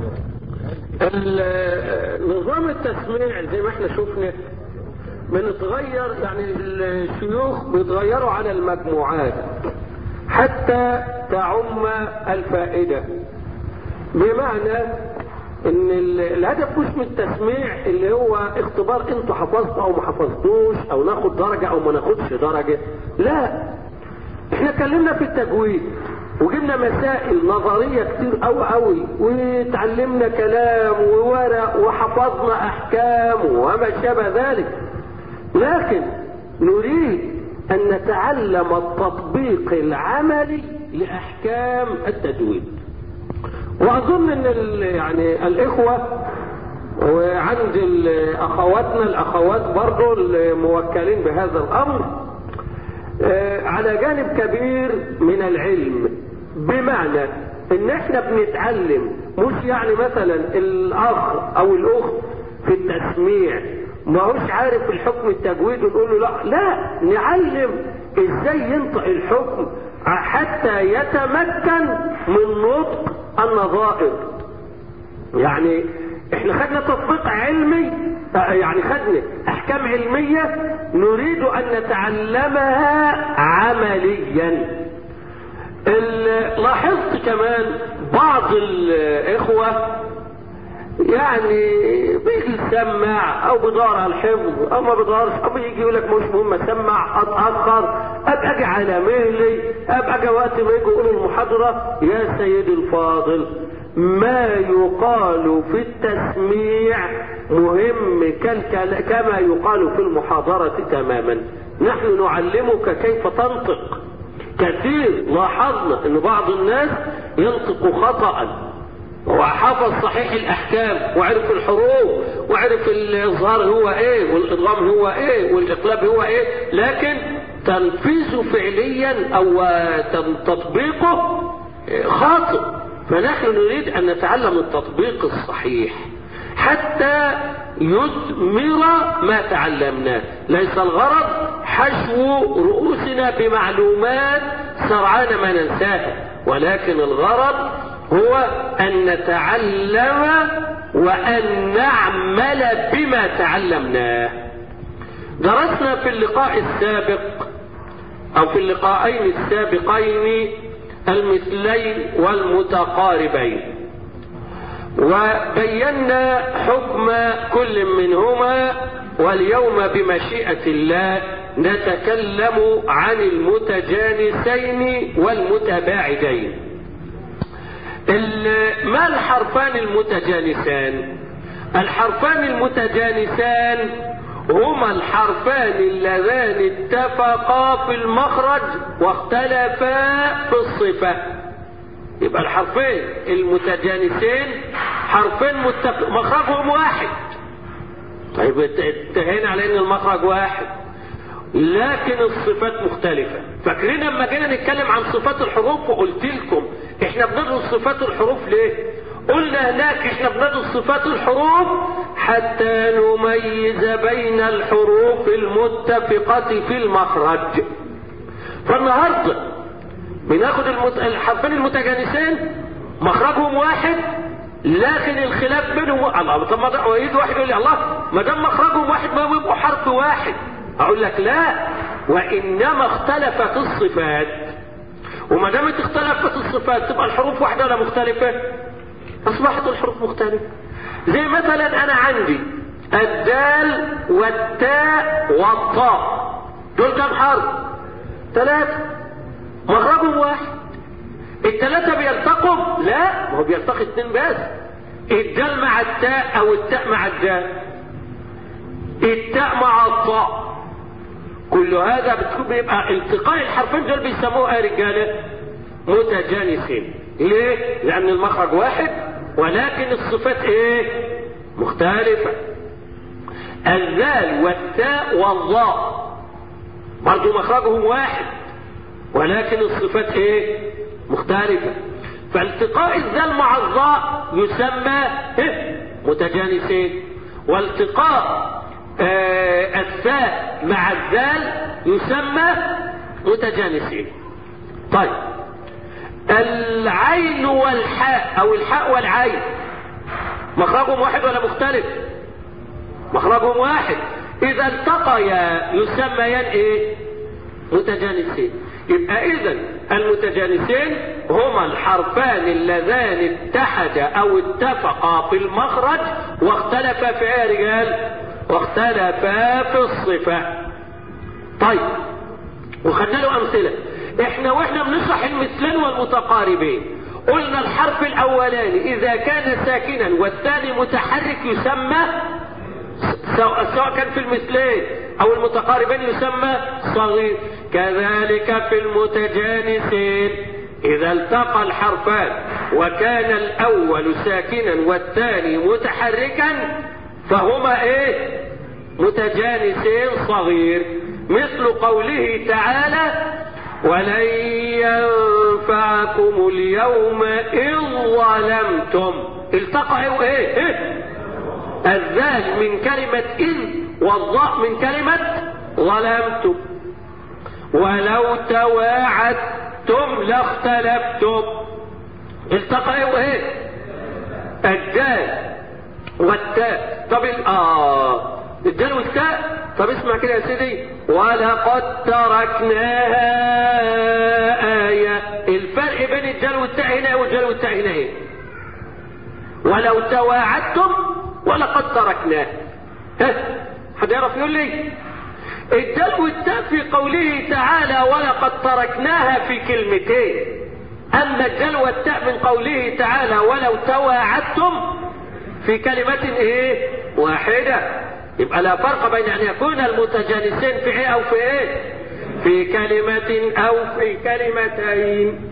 نظام التسميع زي ما احنا شفنا بنتغير يعني الشيوخ بيتغيروا على المجموعات حتى تعم الفائدة بمعنى ان الهدف مش من التسميع اللي هو اختبار انتوا حفظتوا او ما حفظتوش او ناخد درجة او ما ناخدش درجة لا احنا اتكلمنا في التجويد وجبنا مسائل نظرية كتير قوي قوي وتعلمنا كلام وورق وحفظنا احكام وما شابه ذلك لكن نريد ان نتعلم التطبيق العملي لاحكام التجويد واظن ان يعني الاخوة وعند اخواتنا الاخوات برضو الموكلين بهذا الامر على جانب كبير من العلم بمعنى ان احنا بنتعلم مش يعني مثلا الاخ او الاخت في التسميع ما هوش عارف الحكم التجويد ونقول له لا لا نعلم ازاي ينطق الحكم حتى يتمكن من نطق النظائر يعني احنا خدنا تطبيق علمي يعني خدنا احكام علمية نريد ان نتعلمها عمليا لاحظت كمان بعض الاخوة يعني بيجي يسمع او بيدور على الحفظ او ما بيدورش او بيجي يقول لك مش مهم اسمع اتاخر ابقى اجي على مهلي ابقى اجي وقت ما يجي يقولوا المحاضره يا سيدي الفاضل ما يقال في التسميع مهم كما يقال في المحاضرة تماما نحن نعلمك كيف تنطق كثير لاحظنا ان بعض الناس ينطق خطأ وحفظ صحيح الاحكام وعرف الحروف وعرف الاظهار هو ايه والادغام هو ايه والاقلاب هو ايه لكن تنفيذه فعليا او تطبيقه خاطئ فنحن نريد ان نتعلم التطبيق الصحيح حتى يثمر ما تعلمناه ليس الغرض حشو رؤوسنا بمعلومات سرعان ما ننساها ولكن الغرض هو ان نتعلم وان نعمل بما تعلمناه درسنا في اللقاء السابق او في اللقاءين السابقين المثلين والمتقاربين وبينا حكم كل منهما واليوم بمشيئة الله نتكلم عن المتجانسين والمتباعدين ما الحرفان المتجانسان الحرفان المتجانسان هما الحرفان اللذان اتفقا في المخرج واختلفا في الصفة يبقى الحرفين المتجانسين حرفين متفق مخرجهم واحد طيب انتهينا على ان المخرج واحد لكن الصفات مختلفة فاكرين لما جينا نتكلم عن صفات الحروف وقلت لكم احنا بندرس صفات الحروف ليه قلنا هناك احنا بندرس صفات الحروف حتى نميز بين الحروف المتفقة في المخرج فالنهاردة بناخد المت... الحرفين المتجانسين مخرجهم واحد لكن الخلاف بينهم الله طب ما ويجي واحد يقول لي الله ما دام مخرجهم واحد ما يبقوا حرف واحد اقول لك لا وانما اختلفت الصفات وما دامت اختلفت الصفات تبقى الحروف واحده ولا مختلفه اصبحت الحروف مختلفه زي مثلا انا عندي الدال والتاء والطاء دول كم حرف ثلاثه مخرجهم واحد الثلاثه بيلتقوا لا ما هو بيلتقي اثنين بس الدال مع التاء او التاء مع الدال التاء مع الطاء كل هذا بتكون بيبقى التقاء الحرفين دول بيسموها يا رجاله متجانسين ليه؟ لأن المخرج واحد ولكن الصفات ايه؟ مختلفة الذال والتاء والظاء برضو مخرجهم واحد ولكن الصفات ايه؟ مختلفة فالتقاء الذال مع الظاء يسمى إيه؟ متجانسين والتقاء آه الثاء مع الذال يسمى متجانسين طيب العين والحاء او الحاء والعين مخرجهم واحد ولا مختلف مخرجهم واحد اذا التقيا يسميان ايه متجانسين يبقى اذا المتجانسين هما الحرفان اللذان اتحدا او اتفقا في المخرج واختلفا في ايه يا رجال واختلفا في الصفة طيب وخدنا له امثلة احنا واحنا بنشرح المثلين والمتقاربين قلنا الحرف الاولاني اذا كان ساكنا والثاني متحرك يسمى سواء كان في المثلين او المتقاربين يسمى صغير كذلك في المتجانسين اذا التقى الحرفان وكان الاول ساكنا والثاني متحركا فهما ايه متجانسين صغير مثل قوله تعالى ولن ينفعكم اليوم إن ظلمتم التقى ايه, إيه؟ الذال من كلمة إن والضاء من كلمة ظلمتم ولو تواعدتم لاختلفتم التقى ايه الدال والتاء طب اه الدال والتاء طب اسمع كده يا سيدي ولقد تركناها آية الفرق بين الدال والتاء هنا والدال والتاء هنا ايه ولو تواعدتم ولقد تركناه ها حد يعرف يقول لي الدال والتاء في قوله تعالى ولقد تركناها في كلمتين اما الدال والتاء من قوله تعالى ولو تواعدتم في كلمة ايه واحدة يبقى لا فرق بين ان يكون المتجانسين في ايه او في ايه في كلمة او في كلمتين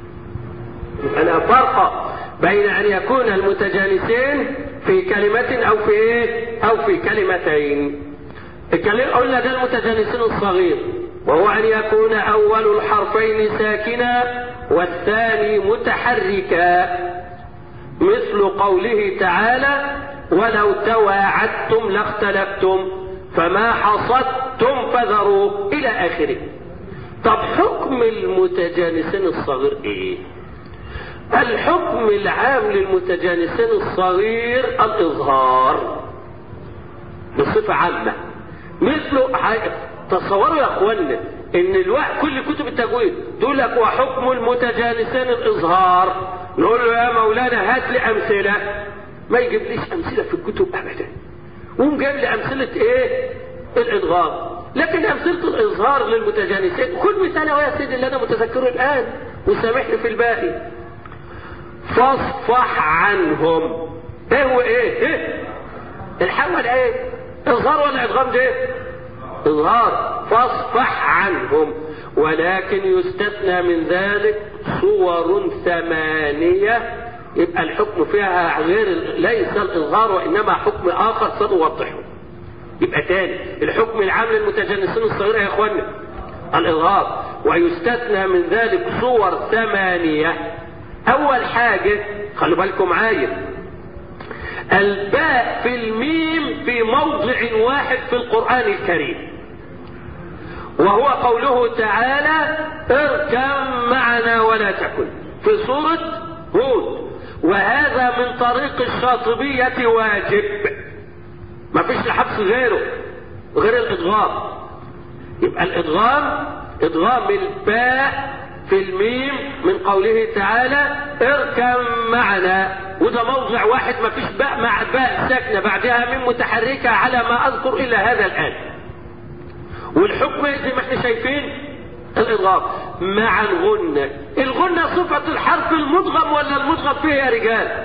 يبقى لا فرق بين ان يكون المتجانسين في كلمة او في ايه او في كلمتين قلنا ده المتجانسين الصغير وهو ان يكون اول الحرفين ساكنا والثاني متحركا مثل قوله تعالى ولو تواعدتم لاختلفتم فما حصدتم فذروا الى اخره طب حكم المتجانسين الصغير ايه الحكم العام للمتجانسين الصغير الاظهار بصفة عامة مثل تصوروا يا اخوانا ان الواحد كل كتب التجويد تقول لك وحكم المتجانسين الاظهار نقول له يا مولانا هات لي امثله ما يجيبليش امثله في الكتب ابدا وقوم جايب لي امثله ايه الادغام لكن امثله الاظهار للمتجانسين خد مثال يا سيدي اللي انا متذكره الان وسامحني في الباقي فاصفح عنهم ايه هو ايه ايه الحول ايه اظهار ولا ادغام ده اظهار فاصفح عنهم ولكن يستثنى من ذلك صور ثمانية يبقى الحكم فيها غير ليس الإظهار وإنما حكم آخر سنوضحه يبقى تاني الحكم العام للمتجنسين الصغيرة يا إخوانا الإظهار ويستثنى من ذلك صور ثمانية أول حاجة خلوا بالكم معايا الباء في الميم في موضع واحد في القرآن الكريم وهو قوله تعالى اركب معنا ولا تكن في سورة هود وهذا من طريق الشاطبية واجب ما فيش الحبس غيره غير الادغام يبقى الادغام ادغام الباء في الميم من قوله تعالى اركب معنا وده موضع واحد ما فيش باء مع باء ساكنه بعدها من متحركه على ما اذكر الا هذا الان والحكم زي ما احنا شايفين الادغام مع الغنة الغنة صفة الحرف المدغم ولا المدغم فيه يا رجال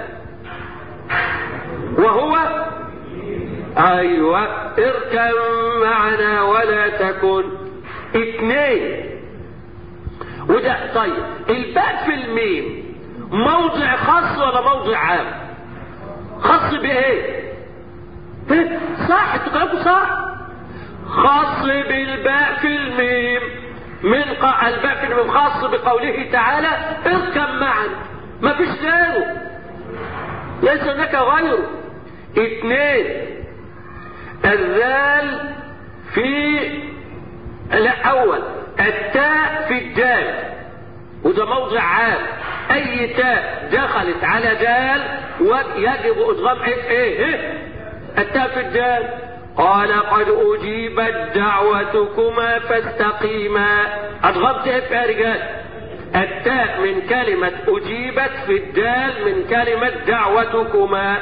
وهو ايوه اركب معنا ولا تكن اثنين وده طيب الباء في الميم موضع خاص ولا موضع عام خاص بايه صح انتوا كلامكم صح خاص بالباء في الميم من ق... الباء في الميم خاص بقوله تعالى اركب معا ما فيش غيره ليس هناك غيره اثنين الذال في لا اول التاء في الدال وده موضع عام اي تاء دخلت على دال يجب ادغام ايه ايه التاء في الدال قال قد اجيبت دعوتكما فاستقيما ادغمت ايه يا رجال التاء من كلمة اجيبت في الدال من كلمة دعوتكما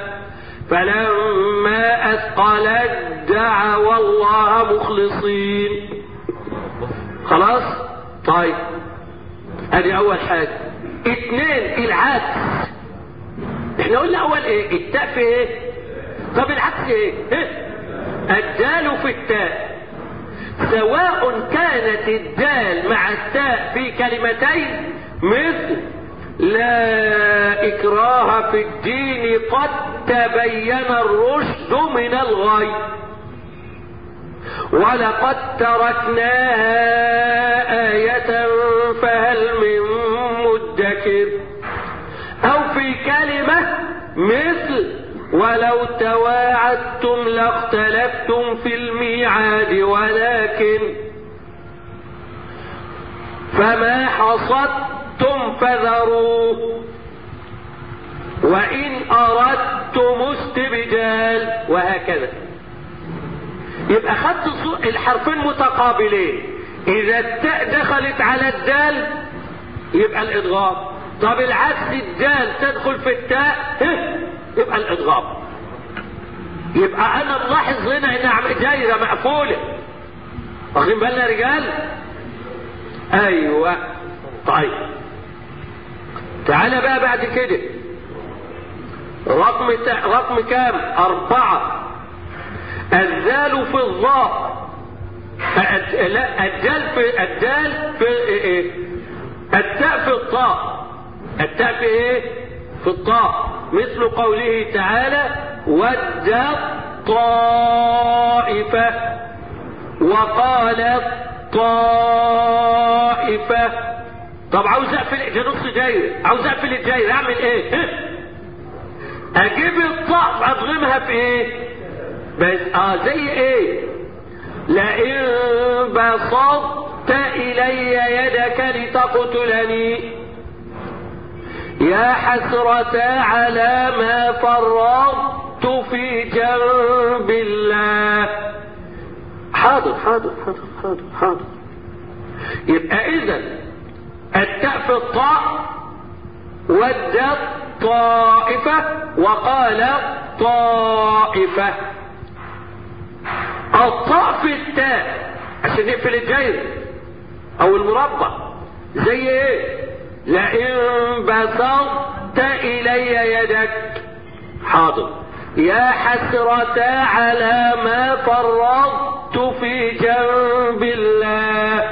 فلما اثقلت دعوا الله مخلصين خلاص طيب ادي اول حاجة اتنين العكس احنا قلنا اول ايه التاء في ايه طب العكس ايه, إيه؟ الدال في التاء سواء كانت الدال مع التاء في كلمتين مثل لا إكراه في الدين قد تبين الرشد من الغي ولقد تركناها آية فهل من مدكر أو في كلمة مثل ولو تواعدتم لاختلفتم في الميعاد ولكن فما حصدتم فذروه وإن أردتم استبدال وهكذا يبقى خدت الحرفين متقابلين إذا التاء دخلت على الدال يبقى الإضغام طب العكس الدال تدخل في التاء يبقى الإضغام يبقى أنا ملاحظ هنا إنها دايرة مقفولة واخدين بالنا يا رجال؟ أيوه طيب تعالى بقى بعد كده رقم رقم كام؟ أربعة الذال في الظاء لا الدال في الدال في ايه التاء في الطاء التاء في ايه في الطاء مثل قوله تعالى ود طائفة وقال طائفة طب عاوز اقفل ده نص دايرة عاوز اقفل الدايرة اعمل ايه اجيب الطاء اضغمها في ايه بس اه زي ايه لئن بسطت الي يدك لتقتلني يا حسرة على ما فرطت في جنب الله حاضر حاضر حاضر حاضر حاضر يبقى اذا التاء في الطاء ودت طائفة وقال طائفة الطاء في التاء عشان نقفل الجير او المربع زي ايه لئن بسطت الي يدك حاضر يا حسرة على ما فرطت في جنب الله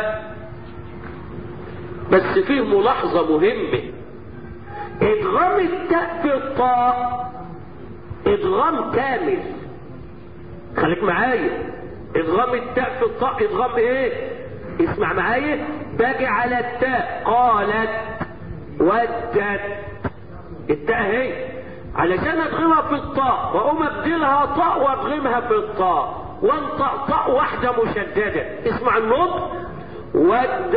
بس فيه ملاحظة مهمة ادغام التاء في الطاء ادغام كامل خليك معايا ادغام التاء في الطاء ادغام ايه اسمع معايا باجي على التاء قالت ودت التاء هي علشان ادغمها في الطاء واقوم ابدلها طاء وادغمها في الطاء وانطق طاء واحده مشدده اسمع النطق ود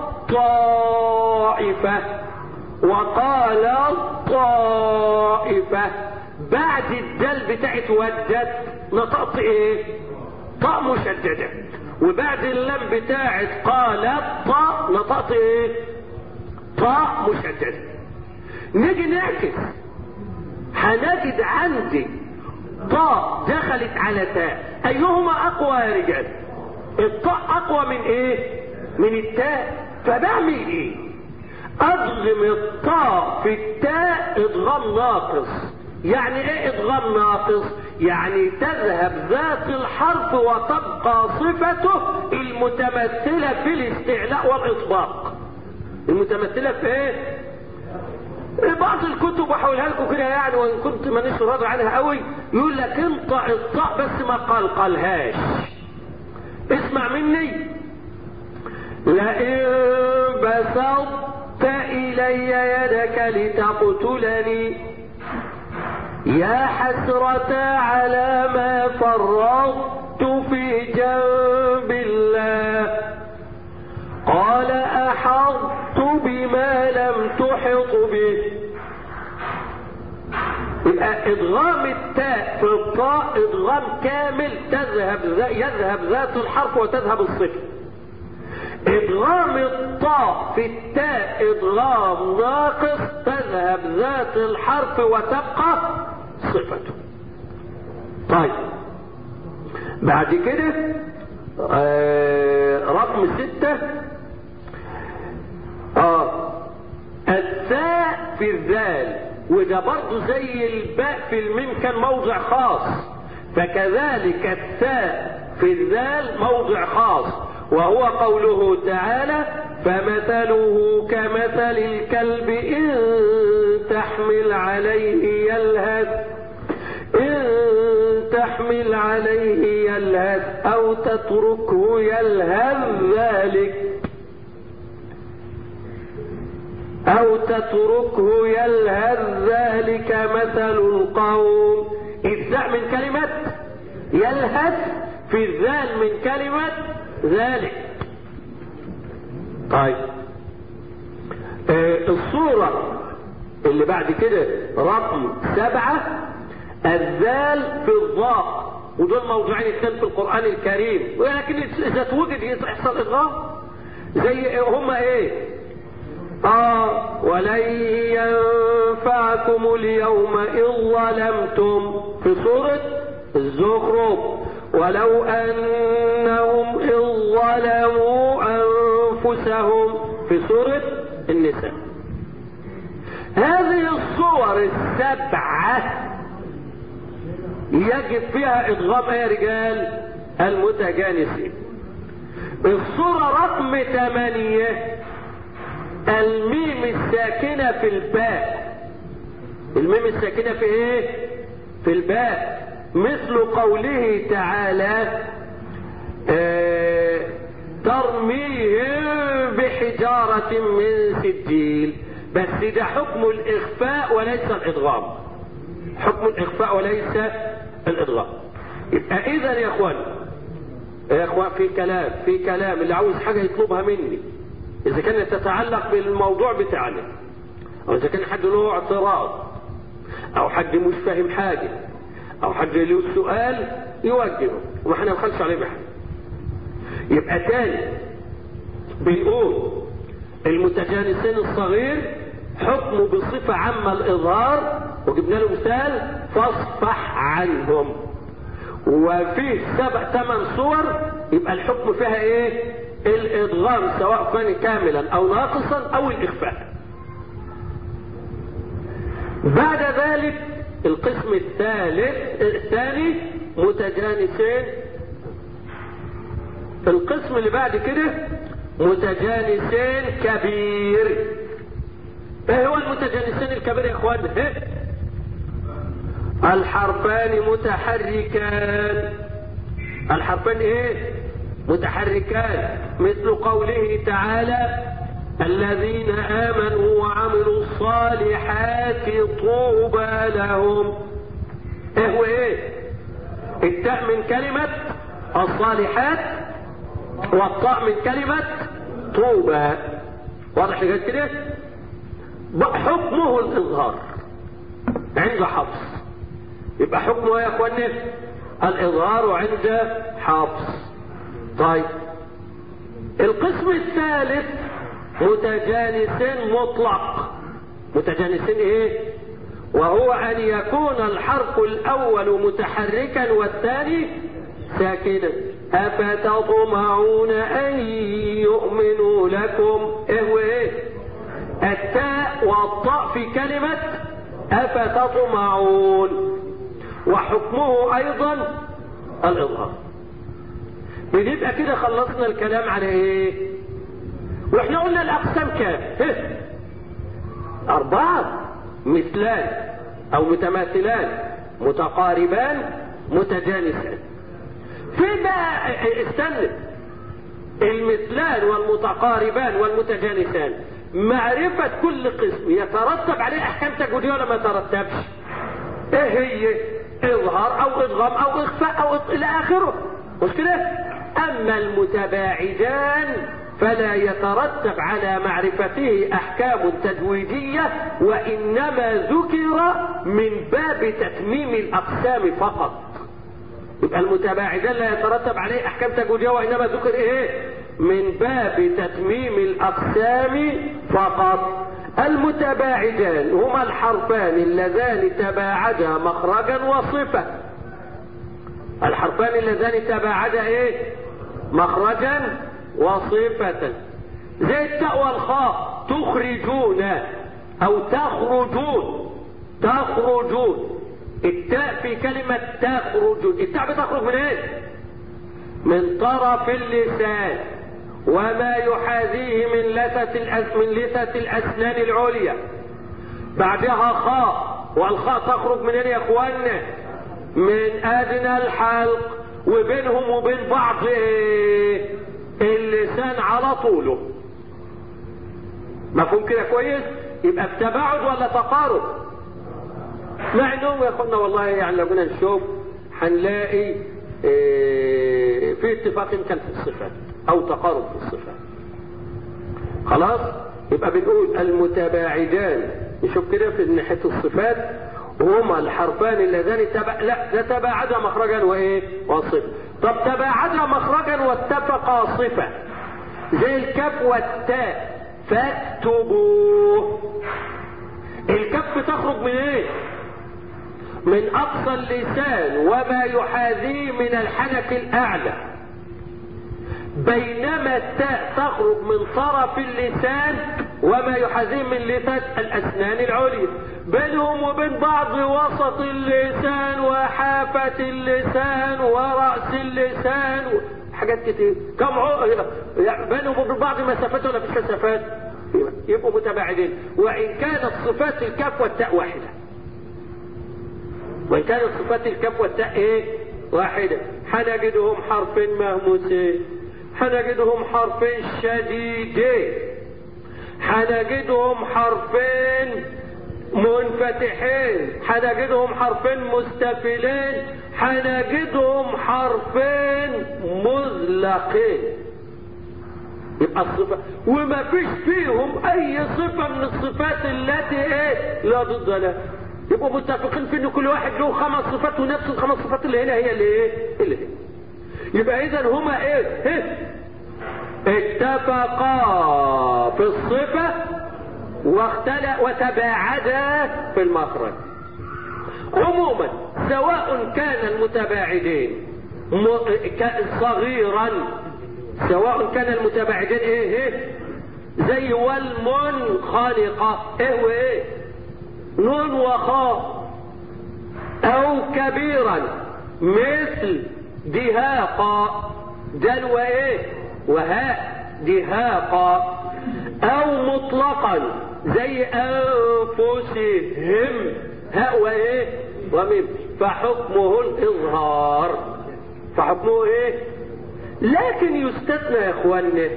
طائفه وقال طائفه بعد الدال بتاعت ودت نطقت ايه طاء مشددة وبعد اللام بتاعت قالت طاء نطقت ايه طاء مشددة نيجي نعكس هنجد عندي طاء دخلت على تاء ايهما اقوى يا رجال الطاء اقوى من ايه من التاء فبعمل ايه اضغم الطاء في التاء ادغام ناقص يعني ايه ادغام ناقص يعني تذهب ذات الحرف وتبقى صفته المتمثلة في الاستعلاء والاطباق المتمثلة في ايه بعض الكتب بحولها لكم كده يعني وان كنت مانيش راضي عنها قوي يقول لك انطق الطاء بس ما قلقلهاش اسمع مني لئن بسطت الي يدك لتقتلني يا حسرة على ما فرطت في جنب الله قال أحطت بما يبقى ادغام التاء في الطاء ادغام كامل تذهب يذهب ذات الحرف وتذهب الصفه ادغام الطاء في التاء ادغام ناقص تذهب ذات الحرف وتبقى صفته طيب بعد كده آه رقم ستة اه التاء في الذال وده برضه زي الباء في الميم كان موضع خاص فكذلك التاء في الذال موضع خاص وهو قوله تعالى فمثله كمثل الكلب إن تحمل عليه يلهث إن تحمل عليه يلهث أو تتركه يلهث ذلك أو تتركه يلهث ذلك مثل القوم الذاء من كلمة يلهث في الذال من كلمة ذلك طيب آه الصورة اللي بعد كده رقم سبعة الذال في الضاء ودول موضوعين اثنين في القرآن الكريم ولكن إذا توجد يحصل إضغام زي هما إيه؟ آه ولن ينفعكم اليوم إن ظلمتم في سورة الزخرف ولو أنهم إن ظلموا أنفسهم في سورة النساء هذه الصور السبعة يجب فيها إضغام يا رجال المتجانسين الصورة رقم ثمانية الميم الساكنة في الباء الميم الساكنة في ايه في الباء مثل قوله تعالى اه ترميهم بحجارة من سجيل بس ده حكم الإخفاء وليس الإضغام حكم الإخفاء وليس الإضغام يبقى إذا يا إخوان يا إخوان في كلام في كلام اللي عاوز حاجة يطلبها مني إذا كانت تتعلق بالموضوع بتاعنا أو إذا كان حد له اعتراض أو حد مش فاهم حاجة أو حد له سؤال يوجهه وما احنا نخلص عليه بحاجة يبقى تاني بنقول المتجانسين الصغير حكمه بصفة عامة الإظهار وجبنا له مثال فاصفح عنهم وفيه سبع ثمان صور يبقى الحكم فيها ايه الادغام سواء كان كاملا او ناقصا او الاخفاء بعد ذلك القسم الثالث الثاني متجانسين القسم اللي بعد كده متجانسين كبير ايه هو المتجانسين الكبير يا اخوان الحرفان متحركان الحرفان ايه متحركان مثل قوله تعالى الذين امنوا وعملوا الصالحات طوبى لهم ايه هو ايه التاء من كلمة الصالحات والطاء من كلمة طوبى واضح لغايه كده حكمه الاظهار عند حفص يبقى حكمه يا اخواني الاظهار عند حفص طيب القسم الثالث متجانسين مطلق متجانسين ايه وهو ان يكون الحرف الاول متحركا والثاني ساكنا افتطمعون ان يؤمنوا لكم ايه وايه التاء والطاء في كلمة افتطمعون وحكمه ايضا الاظهار بنبقى كده خلصنا الكلام على ايه واحنا قلنا الاقسام كام اربعة مثلان او متماثلان متقاربان متجانسان في بقى استنى المثلان والمتقاربان والمتجانسان معرفة كل قسم يترتب عليه احكام تجويدية ولا ما يترتبش ايه هي اظهار او ادغام او اخفاء او إط... الى اخره مش كده اما المتباعدان فلا يترتب على معرفته احكام تجويدية وانما ذكر من باب تتميم الاقسام فقط يبقى المتباعدان لا يترتب عليه احكام تجويدية وانما ذكر ايه من باب تتميم الاقسام فقط المتباعدان هما الحرفان اللذان تباعدا مخرجا وصفة الحرفان اللذان تباعدا ايه مخرجا وصفة زي التاء والخاء تخرجون او تخرجون تخرجون التاء في كلمة تخرجون التاء بتخرج من ايه من طرف اللسان وما يحاذيه من لثة الأس من لثة الأسنان العليا بعدها خاء والخاء تخرج من يا اخوانا من أدنى الحلق وبينهم وبين بعض ايه اللسان على طوله مفهوم كده كويس يبقى بتباعد ولا تقارب مع انهم يا اخوانا والله يعني لو جينا نشوف هنلاقي إيه في اتفاق كان في الصفات او تقارب في الصفات خلاص يبقى بنقول المتباعدان نشوف كده في ناحيه الصفات هما الحرفان اللذان تبع لا ده تباعدا مخرجا وايه وصفه طب تباعدا مخرجا واتفقا صفه زي الكف والتاء فاكتبوه الكف تخرج من ايه من اقصى اللسان وما يحاذيه من الحنك الاعلى بينما التاء تخرج من طرف اللسان وما يحاذيه من لثة الاسنان العليا بينهم وبين بعض وسط اللسان وحافة اللسان ورأس اللسان حاجات كتير كم عو... بينهم وبين بعض مسافات ولا فيش مسافات يبقوا متباعدين وان كانت صفات الكف والتاء واحده وان كانت صفات الكف والتاء ايه واحده هنجدهم حرفين مهموسين هنجدهم حرفين شديدين هنجدهم حرفين منفتحين هنجدهم حرفين مستفلين هنجدهم حرفين مزلقين يبقى الصفة وما فيش فيهم اي صفة من الصفات التي ايه لا ضد لها يبقوا متفقين في ان كل واحد له خمس صفات ونفس الخمس صفات اللي هنا هي اللي ايه اللي هنا يبقى اذا هما ايه, إيه؟ اتفقا في الصفة واختلى وتباعدا في المخرج عموما سواء كان المتباعدين صغيرا سواء كان المتباعدين ايه ايه زي والمنخلقة ايه وايه نون وخاء او كبيرا مثل دهاقا دل وايه وهاء دهاقا او مطلقا زي انفسهم هاء وايه وميم فحكمه الاظهار فحكمه ايه لكن يستثنى يا اخوانا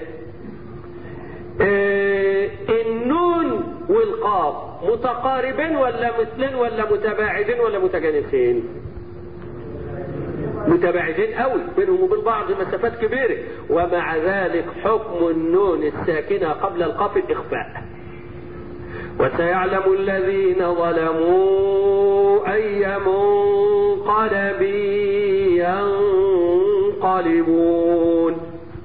آه النون والقاف متقاربين ولا مثلين ولا متباعدين ولا متجانسين متباعدين قوي بينهم وبين بعض مسافات كبيره ومع ذلك حكم النون الساكنه قبل القاف الاخفاء وسيعلم الذين ظلموا اي منقلب ينقلبون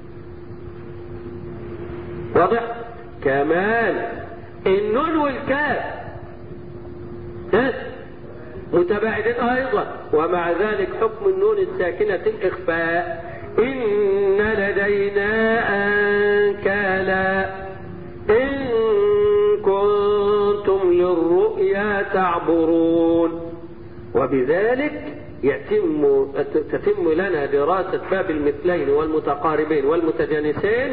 واضح كمان النون والكاف ها متباعدين ايضا ومع ذلك حكم النون الساكنة الاخفاء ان لدينا انكالا ان كنتم للرؤيا تعبرون وبذلك يتم تتم لنا دراسة باب المثلين والمتقاربين والمتجانسين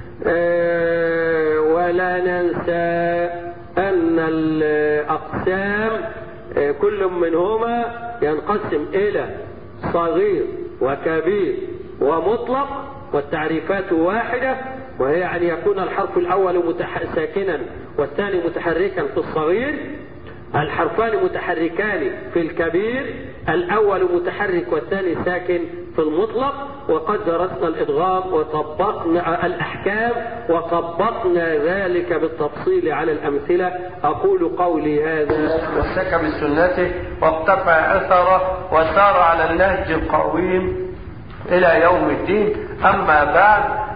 أه ولا ننسى أن الأقسام أه كل منهما ينقسم إلى صغير وكبير ومطلق والتعريفات واحدة وهي أن يكون الحرف الأول متح... ساكنا والثاني متحركا في الصغير الحرفان متحركان في الكبير الأول متحرك والثاني ساكن في المطلق وقد درسنا الإدغام وطبقنا الأحكام وطبقنا ذلك بالتفصيل على الأمثلة أقول قولي هذا وسك بسنته واقتفى أثره وسار على النهج القويم إلى يوم الدين أما بعد